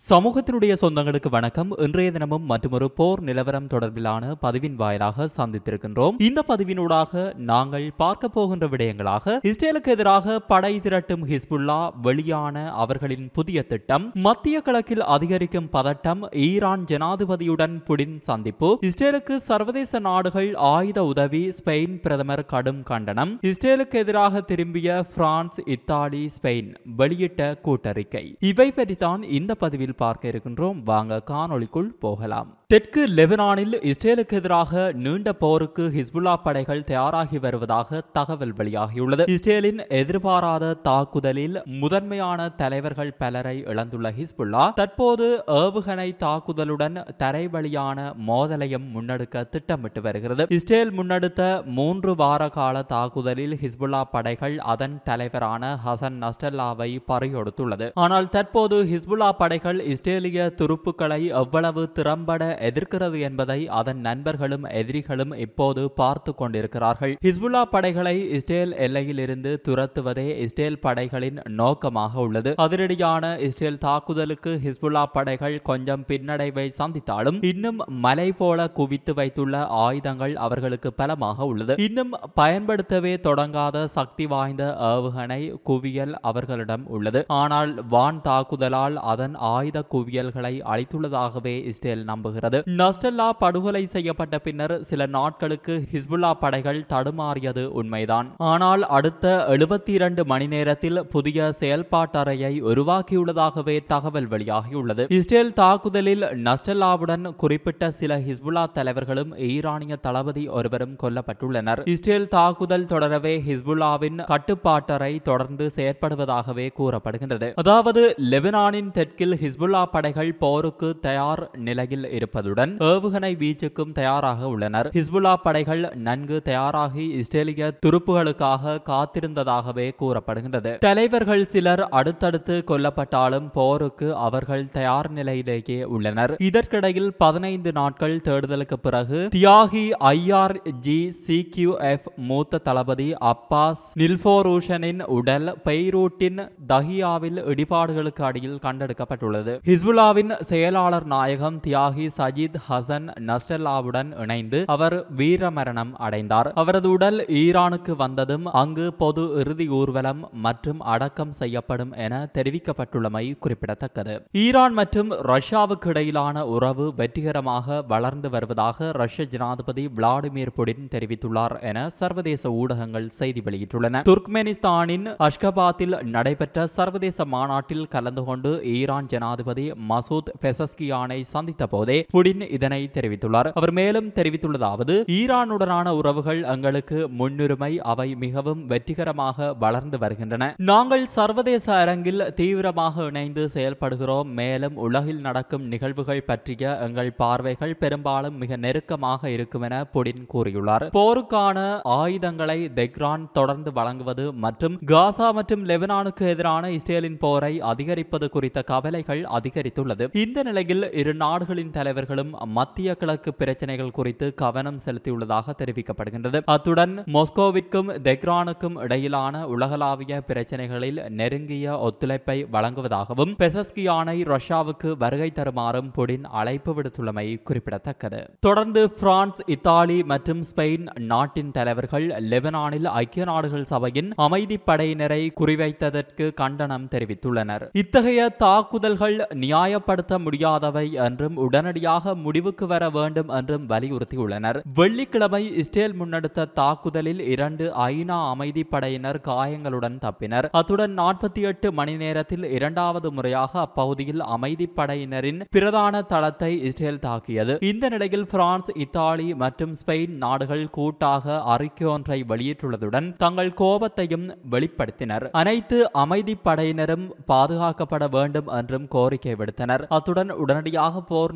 சமூகத்தினுடைய சொந்தங்களுக்கு வணக்கம் இன்றைய தினமும் மற்றொரு போர் நிலவரம் தொடர்பிலான பதிவின் வாயிலாக சந்தித்திருக்கின்றோம் இந்த பதிவினூடாக நாங்கள் பார்க்க போகின்ற விடயங்களாக இஸ்ரேலுக்கு எதிராக படை திரட்டும் ஹிஸ்புல்லா வெளியான அவர்களின் புதிய திட்டம் மத்திய கிழக்கில் அதிகரிக்கும் பதட்டம் ஈரான் ஜனாதிபதியுடன் புடின் சந்திப்பு இஸ்ரேலுக்கு சர்வதேச நாடுகள் ஆயுத உதவி ஸ்பெயின் பிரதமர் கடும் கண்டனம் இஸ்ரேலுக்கு எதிராக திரும்பிய பிரான்ஸ் இத்தாலி ஸ்பெயின் வெளியிட்ட கூட்டறிக்கை இவை பற்றித்தான் இந்த பதிவில் பார்க்க இருக்கின்றோம் வாங்க காணொளிக்குள் போகலாம் தெற்கு லெபனானில் இஸ்ரேலுக்கு எதிராக நீண்ட போருக்கு ஹிஸ்புல்லா படைகள் தயாராகி வருவதாக தகவல் வெளியாகியுள்ளது இஸ்ரேலின் எதிர்பாராத தாக்குதலில் முதன்மையான தலைவர்கள் பலரை இழந்துள்ள ஹிஸ்புல்லா தற்போது ஏவுகணை தாக்குதலுடன் தரைவழியான மோதலையும் முன்னெடுக்க திட்டமிட்டு வருகிறது இஸ்ரேல் முன்னெடுத்த மூன்று வார கால தாக்குதலில் ஹிஸ்புல்லா படைகள் அதன் தலைவரான ஹசன் நஸ்டல்லாவை பறியொடுத்துள்ளது ஆனால் தற்போது ஹிஸ்புல்லா படைகள் இஸ்ரேலிய துருப்புக்களை எவ்வளவு திறம்பட எதிர்க்கிறது என்பதை அதன் நண்பர்களும் எதிரிகளும் இப்போது பார்த்து கொண்டிருக்கிறார்கள் ஹிஸ்புல்லா படைகளை இஸ்ரேல் எல்லையில் இருந்து துரத்துவதே இஸ்ரேல் படைகளின் நோக்கமாக உள்ளது அதிரடியான இஸ்ரேல் தாக்குதலுக்கு ஹிஸ்புல்லா படைகள் கொஞ்சம் பின்னடைவை சந்தித்தாலும் இன்னும் மலை போல குவித்து வைத்துள்ள ஆயுதங்கள் அவர்களுக்கு பலமாக உள்ளது இன்னும் பயன்படுத்தவே தொடங்காத சக்தி வாய்ந்த ஏவுகணை குவியல் அவர்களிடம் உள்ளது ஆனால் வான் தாக்குதலால் அதன் ஆயுத குவியல்களை அளித்துள்ளதாகவே இஸ்ரேல் நம்புகிறது நஸ்டல்லா படுகொலை செய்யப்பட்ட பின்னர் சில நாட்களுக்கு ஹிஸ்புல்லா படைகள் தடுமாறியது உண்மைதான் ஆனால் அடுத்த எழுபத்தி இரண்டு மணி நேரத்தில் புதிய செயல்பாட்டறையை உருவாக்கியுள்ளதாகவே தகவல் வெளியாகியுள்ளது இஸ்ரேல் தாக்குதலில் நஸ்டல்லாவுடன் குறிப்பிட்ட சில ஹிஸ்புல்லா தலைவர்களும் ஈரானிய தளபதி ஒருவரும் கொல்லப்பட்டுள்ளனர் இஸ்ரேல் தாக்குதல் தொடரவே ஹிஸ்புல்லாவின் கட்டுப்பாட்டறை தொடர்ந்து செயற்படுவதாகவே கூறப்படுகின்றது அதாவது லெபனானின் தெற்கில் ஹிஸ்புல்லா படைகள் போருக்கு தயார் நிலையில் இருப்பதுடன் ஏவுகணை வீச்சுக்கும் தயாராக உள்ளனர் ஹிஸ்புல்லா படைகள் நன்கு தயாராகி இஸ்ரேலிய துருப்புகளுக்காக காத்திருந்ததாகவே கூறப்படுகின்றது தலைவர்கள் சிலர் அடுத்தடுத்து கொல்லப்பட்டாலும் போருக்கு அவர்கள் தயார் நிலையிலேயே உள்ளனர் இதற்கிடையில் பதினைந்து நாட்கள் தேடுதலுக்கு பிறகு தியாகி IR G C Q F மூத்த தளபதி அப்பாஸ் நில்போரூஷனின் உடல் பெய்ரூட்டின் தஹியாவில் இடிபாடுகளுக்கு அடியில் கண்டெடுக்கப்பட்டுள்ளது ஹிஸ்புல்லாவின் செயலாளர் நாயகம் தியாகி சஜித் ஹசன் நஸ்டல்லாவுடன் இணைந்து அவர் வீரமரணம் அடைந்தார் அவரது உடல் ஈரானுக்கு வந்ததும் அங்கு பொது இறுதி ஊர்வலம் மற்றும் அடக்கம் செய்யப்படும் என தெரிவிக்கப்பட்டுள்ளமை குறிப்பிடத்தக்கது ஈரான் மற்றும் ரஷ்யாவுக்கு இடையிலான உறவு வெற்றிகரமாக வளர்ந்து வருவதாக ரஷ்ய ஜனாதிபதி விளாடிமிர் புடின் தெரிவித்துள்ளார் என சர்வதேச ஊடகங்கள் செய்தி வெளியிட்டுள்ளன துர்க்மெனிஸ்தானின் அஷ்கபாத்தில் நடைபெற்ற சர்வதேச மாநாட்டில் கலந்து கொண்டு ஈரான் ஜனாதிபதி மசூத் பெசஸ்கியானை சந்தித்த போதே புடின் இதனை தெரிவித்துள்ளார் அவர் மேலும் தெரிவித்துள்ளதாவது ஈரானுடனான உறவுகள் எங்களுக்கு முன்னுரிமை அவை மிகவும் வெற்றிகரமாக வளர்ந்து வருகின்றன நாங்கள் சர்வதேச அரங்கில் தீவிரமாக இணைந்து செயல்படுகிறோம் மேலும் உலகில் நடக்கும் நிகழ்வுகள் பற்றிய எங்கள் பார்வைகள் பெரும்பாலும் மிக நெருக்கமாக இருக்கும் என புடின் கூறியுள்ளார் போருக்கான ஆயுதங்களை தெக்ரான் தொடர்ந்து வழங்குவது மற்றும் காசா மற்றும் லெபனானுக்கு எதிரான இஸ்ரேலின் போரை அதிகரிப்பது குறித்த கவலைகள் அதிகரித்துள்ளது இந்த நிலையில் இரு நாடுகளின் தலைவர்களும் மத்திய கிழக்கு பிரச்சனைகள் குறித்து கவனம் செலுத்தியுள்ளதாக தெரிவிக்கப்படுகின்றது அத்துடன் மொஸ்கோவிற்கும் தெக்ரானுக்கும் இடையிலான உலகளாவிய பிரச்சனைகளில் நெருங்கிய ஒத்துழைப்பை வழங்குவதாகவும் பெசஸ்கியானை ரஷ்யாவுக்கு வருகை தருமாறும் புடின் அழைப்பு விடுத்துள்ளமை குறிப்பிடத்தக்கது தொடர்ந்து பிரான்ஸ் இத்தாலி மற்றும் ஸ்பெயின் நாட்டின் தலைவர்கள் லெபனானில் ஐக்கிய நாடுகள் சபையின் அமைதி படையினரை குறிவைத்ததற்கு கண்டனம் தெரிவித்துள்ளனர் இத்தகைய தாக்குதல்கள் நியாயப்படுத்த முடியாதவை என்றும் உடனடியாக முடிவுக்கு வர வேண்டும் என்றும் வலியுறுத்தியுள்ளனர் வெள்ளிக்கிழமை இஸ்ரேல் முன்னெடுத்த தாக்குதலில் இரண்டு ஐநா அமைதி படையினர் காயங்களுடன் தப்பினர் அத்துடன் நாற்பத்தி எட்டு மணி நேரத்தில் இரண்டாவது முறையாக அப்பகுதியில் அமைதி படையினரின் பிரதான தளத்தை இஸ்ரேல் தாக்கியது இந்த நிலையில் பிரான்ஸ் இத்தாலி மற்றும் ஸ்பெயின் நாடுகள் கூட்டாக அறிக்கை ஒன்றை வெளியிட்டுள்ளதுடன் தங்கள் கோபத்தையும் வெளிப்படுத்தினர் அனைத்து அமைதி படையினரும் பாதுகாக்கப்பட வேண்டும் என்றும் கோரிக்கை விடுத்தனர் அத்துடன் உடனடியாக போர் நிறுத்தம்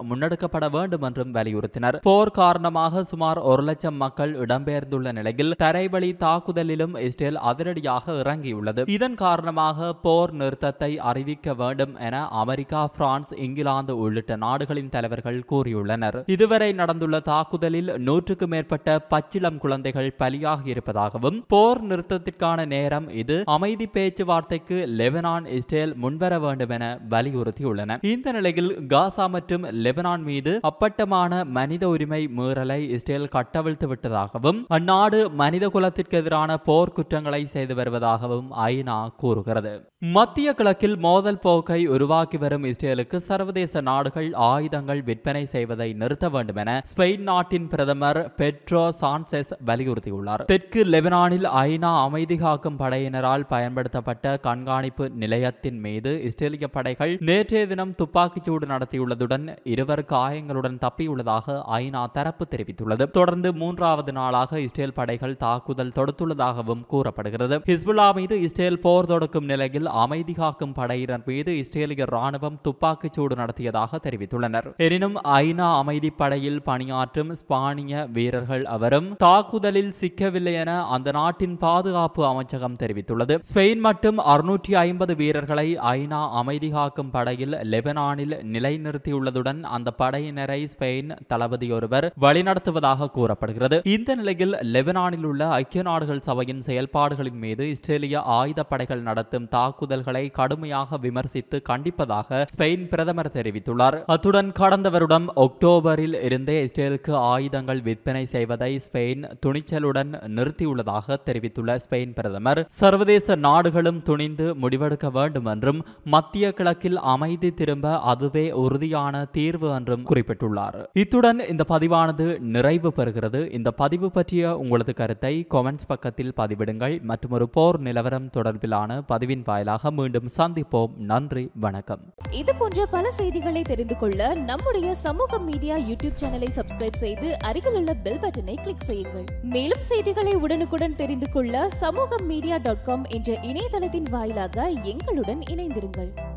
முன்னெடுக்கப்பட வேண்டும் என்றும் வலியுறுத்தினர் போர் காரணமாக சுமார் ஒரு லட்சம் மக்கள் இடம்பெயர்ந்துள்ள நிலையில் தரைவழி தாக்குதலிலும் இஸ்ரேல் அதிரடியாக இறங்கியுள்ளது இதன் காரணமாக போர் நிறுத்தத்தை அறிவிக்க வேண்டும் என அமெரிக்கா பிரான்ஸ் இங்கிலாந்து உள்ளிட்ட நாடுகளின் தலைவர்கள் கூறியுள்ளனர் இதுவரை நடந்துள்ள தாக்குதலில் நூற்றுக்கு மேற்பட்ட பச்சிளம் குழந்தைகள் பலியாகி இருப்பதாகவும் போர் நிறுத்தத்திற்கான நேரம் இது அமைதி பேச்சுவார்த்தைக்கு லெபனான் இஸ்ரேல் முன்வர வேண்டும் என வலியுறுத்தியுள்ளன இந்த நிலையில் காசா மற்றும் லெபனான் மீது அப்பட்டமான மனித உரிமை மீறலை இஸ்ரேல் கட்டவிழ்த்து விட்டதாகவும் அந்நாடு மனித குலத்திற்கு எதிரான போர் குற்றங்களை செய்து வருவதாகவும் ஐநா கூறுகிறது மத்திய கிழக்கில் மோதல் போக்கை உருவாக்கி வரும் இஸ்ரேலுக்கு சர்வதேச நாடுகள் ஆயுதங்கள் விற்பனை செய்வதை நிறுத்த வேண்டும் என ஸ்பெயின் நாட்டின் பிரதமர் பெட்ரோ சான்செஸ் வலியுறுத்தியுள்ளார் தெற்கு லெபனானில் ஐநா அமைதி காக்கும் படையினரால் பயன்படுத்தப்பட்ட கண்காணிப்பு நிலையத்தின் மீது இஸ்ரேலிய படைகள் நேற்றைய தினம் துப்பாக்கிச்சூடு நடத்தியுள்ளதுடன் இருவர் காயங்களுடன் தப்பியுள்ளதாக ஐநா தரப்பு தெரிவித்துள்ளது தொடர்ந்து மூன்றாவது நாளாக இஸ்ரேல் படைகள் தாக்குதல் தொடுத்துள்ளதாகவும் கூறப்படுகிறது ஹிஸ்புல்லா மீது இஸ்ரேல் போர் தொடுக்கும் நிலையில் அமைதி காக்கும் படையினர் மீது இஸ்ரேலிய ராணுவம் துப்பாக்கிச்சூடு நடத்தியதாக தெரிவித்துள்ளனர் எனினும் ஐநா அமைதி படையில் பணியாற்றும் ஸ்பானிய வீரர்கள் அவரும் தாக்குதலில் சிக்கவில்லை என அந்த நாட்டின் பாதுகாப்பு அமைச்சகம் தெரிவித்துள்ளது ஸ்பெயின் மட்டும் அறுநூற்றி ஐம்பது வீரர்களை ஐநா அமைதி காக்கும் படையில் லெபனானில் நிலைநிறுத்தியுள்ளதுடன் அந்த படையினரை ஸ்பெயின் தளபதி ஒருவர் வழிநடத்துவதாக கூறப்படுகிறது இந்த நிலையில் லெபனானில் உள்ள ஐக்கிய நாடுகள் சபையின் செயல்பாடுகளின் மீது இஸ்ரேலிய ஆயுத படைகள் நடத்தும் தாக்குதல்களை கடுமையாக விமர்சித்து கண்டிப்பதாக ஸ்பெயின் பிரதமர் தெரிவித்துள்ளார் அத்துடன் கடந்த வருடம் அக்டோபரில் இருந்தே இஸ்ரேலுக்கு ஆயுதங்கள் விற்பனை செய்வதை ஸ்பெயின் துணிச்சலுடன் நிறுத்தியுள்ளதாக தெரிவித்துள்ள ஸ்பெயின் பிரதமர் சர்வதேச நாடுகளும் துணிந்து முடிவெடுக்க வேண்டும் என்றும் மத்திய கிழக்கில் அமைதி திரும்ப அதுவே உறுதியான தீர்வு என்றும் குறிப்பிட்டுள்ளார் இத்துடன் இந்த பதிவானது நிறைவு பெறுகிறது இந்த பதிவு பற்றிய உங்களது கருத்தை கொமெண்ட்ஸ் பக்கத்தில் பதிவிடுங்கள் மற்றும் ஒரு போர் நிலவரம் தொடர்பிலான பதிவின் வாயிலாக மீண்டும் சந்திப்போம் நன்றி வணக்கம் இது போன்ற பல செய்திகளை தெரிந்து கொள்ள நம்முடைய சமூக மீடியா யூடியூப் சேனலை சப்ஸ்கிரைப் செய்து அருகில் உள்ள பெல் பட்டனை கிளிக் செய்யுங்கள் மேலும் செய்திகளை உடனுக்குடன் தெரிந்து கொள்ள சமூக மீடியா டாட் காம் என்ற இணையதளத்தின் வாயிலாக எங்களுடன் இணைந்திருங்கள்